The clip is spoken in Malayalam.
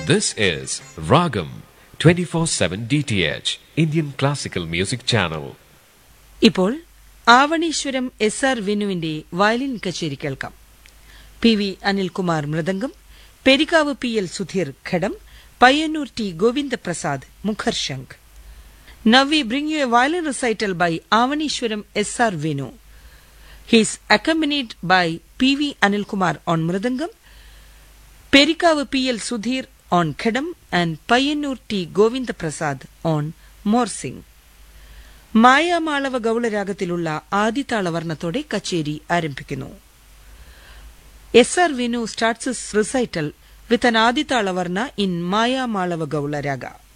This is Ragam 24/7 DTH Indian Classical Music Channel. ഇപ്പോൾ ആവണീശ്വരം എസ് ആർ വിനുവിന്റെ വയലിൻ കച്ചേരി കേൾക്കാം പി വി അനിൽകുമാർ മൃദംഗം പെരിക്കാവ് പി എൽ സുധീർ ഘടം പയ്യന്നൂർ ടി ഗോവിന്ദപ്രസാദ് മുഖർശംഖ് Now we bring you a violin recital by Avanishwaram S.R. Venu. He is accompanied by P.V. Anilkumar on Mridangam, Perikavu P.L. Sudhir on Khedam and Payanur T. Govinda Prasad on Morsing. മായാമാളവ ഗൗളരാഗത്തിലുള്ള ആദിതാളവർണ്ണത്തോടെ കച്ചേരി ആരംഭിക്കുന്നു S R Vinu starts recital with an ആദിതാളവർണ്ണ ഇൻ മായാമാളവ ഗൗളരാഗ